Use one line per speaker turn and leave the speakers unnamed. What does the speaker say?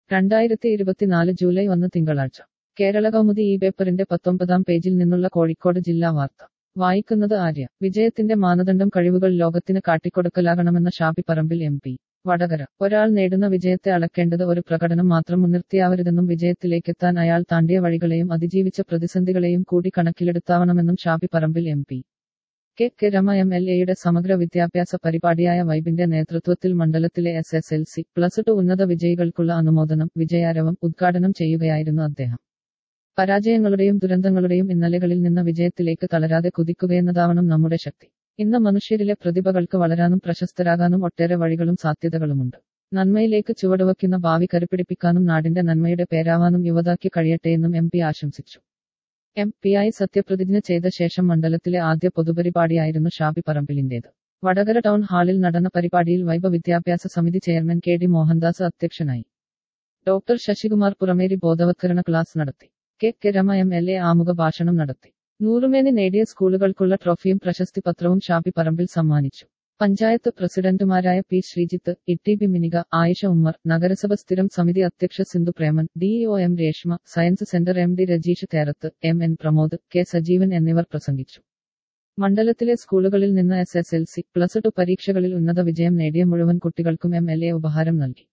രണ്ടായിരത്തി ഇരുപത്തിനാല് ജൂലൈ ഒന്ന് തിങ്കളാഴ്ച കേരള കൗമുദി ഈ പേപ്പറിന്റെ പത്തൊമ്പതാം പേജിൽ നിന്നുള്ള കോഴിക്കോട് ജില്ലാ വാർത്ത വായിക്കുന്നത് ആര്യ വിജയത്തിന്റെ മാനദണ്ഡം കഴിവുകൾ ലോകത്തിന് കാട്ടിക്കൊടുക്കലാകണമെന്ന ഷാബി പറമ്പിൽ എം പി വടകര ഒരാൾ നേടുന്ന വിജയത്തെ അളക്കേണ്ടത് ഒരു പ്രകടനം മാത്രം മുൻനിർത്തിയാവരുതെന്നും വിജയത്തിലേക്കെത്താൻ അയാൾ താണ്ടിയ വഴികളെയും അതിജീവിച്ച പ്രതിസന്ധികളെയും കൂടി കണക്കിലെടുത്താവണമെന്നും Shafi Parambil M P K K Rama M L എയുടെ സമഗ്ര വിദ്യാഭ്യാസ പരിപാടിയായ വൈബിന്റെ നേതൃത്വത്തിൽ മണ്ഡലത്തിലെ S S L C plus two ഉന്നത വിജയികൾക്കുള്ള അനുമോദനം വിജയാരവം ഉദ്ഘാടനം ചെയ്യുകയായിരുന്നു അദ്ദേഹം പരാജയങ്ങളുടെയും ദുരന്തങ്ങളുടെയും ഇന്നലകളിൽ നിന്ന് വിജയത്തിലേക്ക് തളരാതെ കുതിക്കുകയെന്നതാവണം നമ്മുടെ ശക്തി ഇന്ന് മനുഷ്യരിലെ പ്രതിഭകൾക്ക് വളരാനും പ്രശസ്തരാകാനും ഒട്ടേറെ വഴികളും സാധ്യതകളുമുണ്ട് നന്മയിലേക്ക് ചുവടുവയ്ക്കുന്ന ഭാവി കരുപിടിപ്പിക്കാനും നാടിന്റെ നന്മയുടെ പേരാവാനും യുവതാക്ക് കഴിയട്ടെയെന്നും എം പി ആശംസിച്ചു എം പിയായി സത്യപ്രതിജ്ഞ ചെയ്ത ശേഷം മണ്ഡലത്തിലെ ആദ്യ പൊതുപരിപാടിയായിരുന്നു ഷാബി പറമ്പിലിന്റേത് വടകര ടൗൺ ഹാളിൽ നടന്ന പരിപാടിയിൽ വൈബ വിദ്യാഭ്യാസ സമിതി ചെയർമാൻ കെ ഡി മോഹൻദാസ് അധ്യക്ഷനായി ഡോക്ടർ ശശികുമാർ പുറമേരി ബോധവത്കരണ ക്ലാസ് നടത്തി K K Rama M L A ആമുഖ ഭാഷണം നടത്തി നൂറുമേനി നേടിയ സ്കൂളുകൾക്കുള്ള ട്രോഫിയും പ്രശസ്തി പത്രവും ഷാബി പറമ്പിൽ സമ്മാനിച്ചു പഞ്ചായത്ത് പ്രസിഡന്റുമാരായ P Sreejith E B Minika Ayisha Ummer നഗരസഭ സ്ഥിരം സമിതി അധ്യക്ഷ Sindhu Preman DEO M Reshma science centre M D Rajeesh Therath M N Pramod K Sajeevan എന്നിവർ പ്രസംഗിച്ചു മണ്ഡലത്തിലെ സ്കൂളുകളിൽ നിന്ന് S S L C plus two പരീക്ഷകളിൽ ഉന്നത വിജയം നേടിയ മുഴുവൻ കുട്ടികൾക്കും എം എൽ എ ഉപഹാരം നൽകി